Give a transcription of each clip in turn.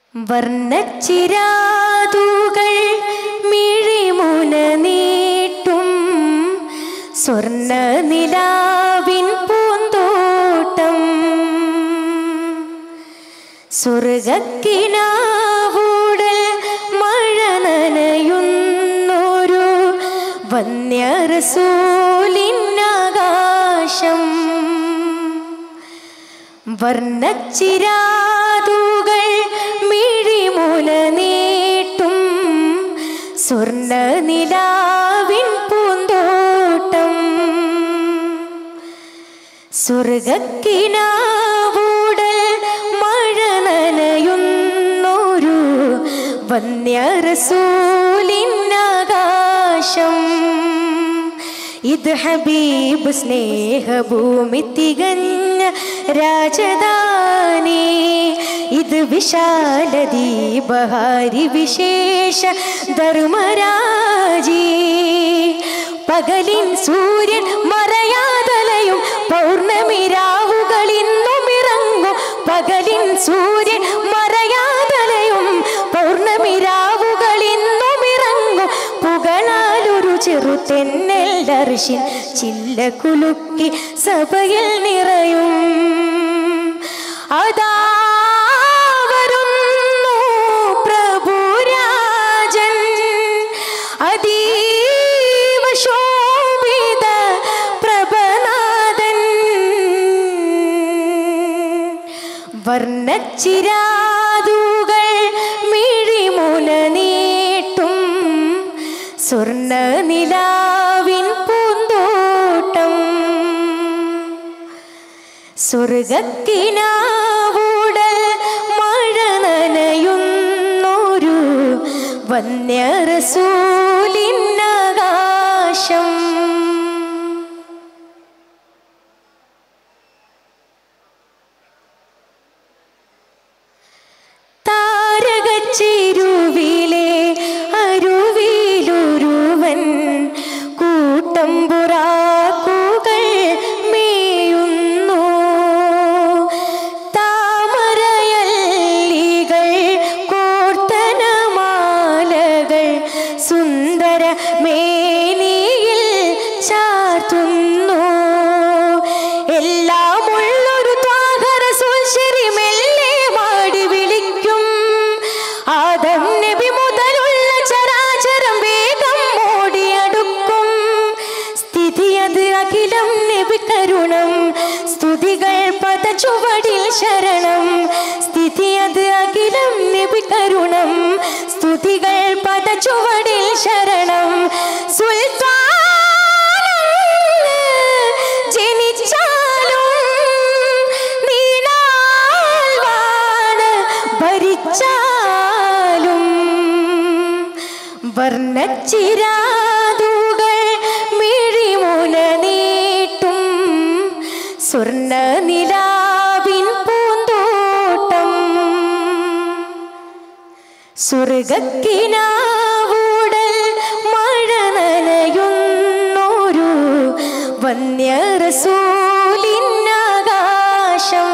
വർണ്ണച്ചിരാതുകൾ മിഴിമുന നീട്ടും സ്വർണ്ണ നിലാവിൻ പൂന്തോട്ടം സ്വർഗക്കിനാവൂടൽ മഴ നനയുന്നൊരു വന്യറസൂലിനാകാശം വർണ്ണച്ചിരാതുകൾ മിഴിമുല നീട്ടും സ്വർണ്ണ നിലാവിൻ പൂന്തോട്ടം സ്വർഗക്കിനാവൂടൽ മഴ നനയുന്നൊരു വന്യറസൂലിനാകാശം ഇത് ഹബീബ് സ്നേഹഭൂമി തികഞ്ഞ രാജധാനി ഇത് വിശാല ദീപഹാരി വിശേഷ ധർമ്മരാജി പകലിൻ സൂര്യൻ മറയാതലയും പൗർണമി രാവുകൾ ഇന്നും ഇറങ്ങും പകലിൻ സൂര്യൻ മറയാതലയും പൗർണമി രാവുകൾ ഇന്നും ഇറങ്ങും പുകളാലൊരു ചെറുതെന്നൽ ദർശിൻ ചില്ല കുലുക്കി സഭയിൽ നിറയും അതാ വരുന്നു പ്രഭുരാജൻ അതീവ ശോഭിത പ്രഭനാഥൻ വർണ്ണച്ചിരാതുകൾ മിഴിമുന നീട്ടും സ്വർണ്ണ നിലാവിൻ പൂന്തോട്ടം സ്വർഗക്കിനാവൂടൽ മഴ നനയുന്നൊരു വന്യറസൂലിനാകാശം താരകച്ചെരുവിലെ അരുവിലൊരുവൻ കൂട്ടം പുറാക്കുകൾ മേയുന്നു താമരയല്ലികൾ കോർത്തനമാലകൾ സുന്ദര മേനിയിൽ ചാർത്തുന്നു എല്ലാമുള്ളൊരു ത്വാഗരസൂൽ ശരി മെല്ലെ മാടി വിളിക്കും ആദം നബി മുതലുള്ള ചരാചരം വേഗം ഓടിയടുക്കും സ്ഥിതി അത് അഖിലം നബി കരുണം സ്തുതികൾ പദ ചുവടിൽ ശരണം സ്ഥിതി അത് അഖിലം നബി കരുണം സ്തുതികൾ പദ ചുവടിൽ ശരണം സുൽത്താൻ ജനിച്ചാലും നീണാൽ വാണ് ഭരിച്ചാലും വർണ്ണച്ചിരാതുകൾ മിഴിമുന നീട്ടും സ്വർണ്ണ നിലാവിൻ പൂന്തോട്ടം സ്വർഗക്കിനാവൂടൽ മഴ നനയുന്നൊരു വന്യറസൂലിനാകാശം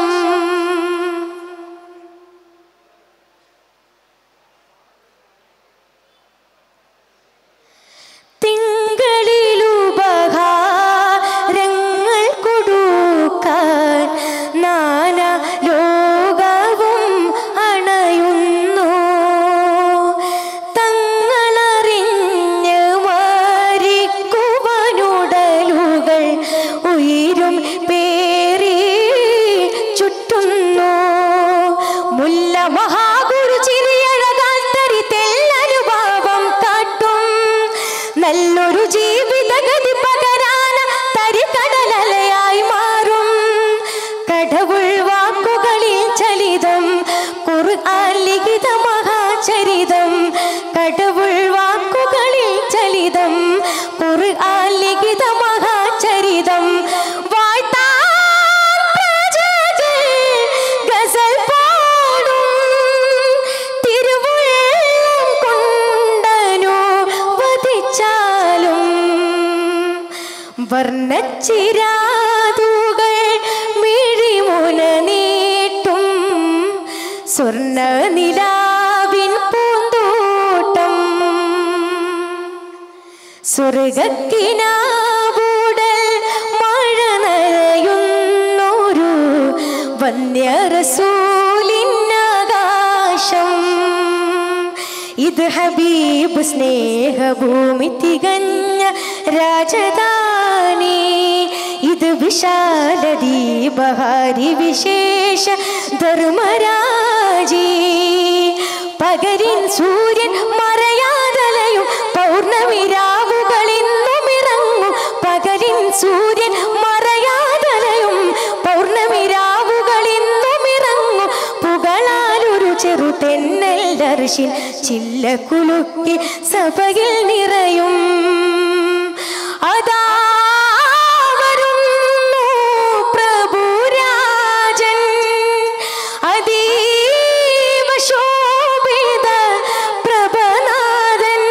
തിങ്കളിലുപഹാരങ്ങൾ കൊടുക്കാൻ നാനാ ലോകവും അണയുന്നു തങ്ങളറിഞ്ഞ് മരിക്കുവാനുടലുകൾ ഉയരും പേറി ചുറ്റുന്നു മുല്ല മഹാഗുരു ചിരിയഴകാൽ തരി തെല്ലനുഭാവം കാട്ടും നല്ലൊരു ജീവിതഗതി പകരാന തരികടലയായി മാറും കടവുൾ വാക്കുകളിൽ ചലിതം ഖുർആൻ ലിഖിത മഹാചരിതം കടവുൾ വാക്കുകളിൽ ചലിതം ഖുർആൻ ലിഖിത മഹാചരിതം വാഴ്ത്താൻ പ്രജകൾ ഗസൽ പാടും തിരുവുള്ളം കൊണ്ടനു വധിച്ചാലും വർണ്ണച്ചിരാതുകൾ മിഴിമുന നീട്ടും സ്വർണ്ണ നിലാ സ്വർഗക്കിനാവൂടൽ മഴ നനയുന്നൊരു വന്യറസൂലിനാകാശം ഇത് ഹബീബ് സ്നേഹഭൂമി തികഞ്ഞ രാജധാനി ഇത് വിശാല ദീപഹാരി വിശേഷ ധർമ്മരാജി പകരിൻ സൂര്യൻ മറയാതലയും പൗർണമി രാവുകളിന്നും ഇറങ്ങും പകരിൻ സൂര്യൻ മറയാതലയും പൗർണമി രാവുകളിന്നും ഇറങ്ങും പുകളാലൊരു ചെറു തെന്നൽ ദർശിൻ ചില്ല കുലുക്കി സഭയിൽ നിറയും അതാ വരുന്നു പ്രഭുരാജൻ അതീവ ശോഭിത പ്രഭനാഥൻ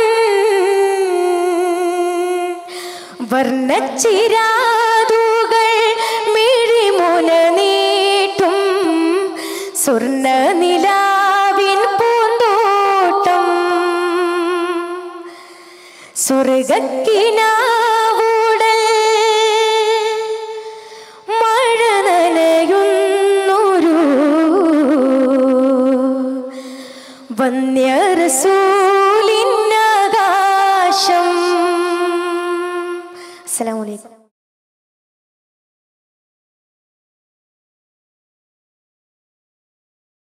വർണ്ണച്ചിരാതുകൾ മിഴിമുന നീട്ടും സ്വർണ്ണ നിലാവിൻ പൂന്തോട്ടം സ്വർഗക്കിനാ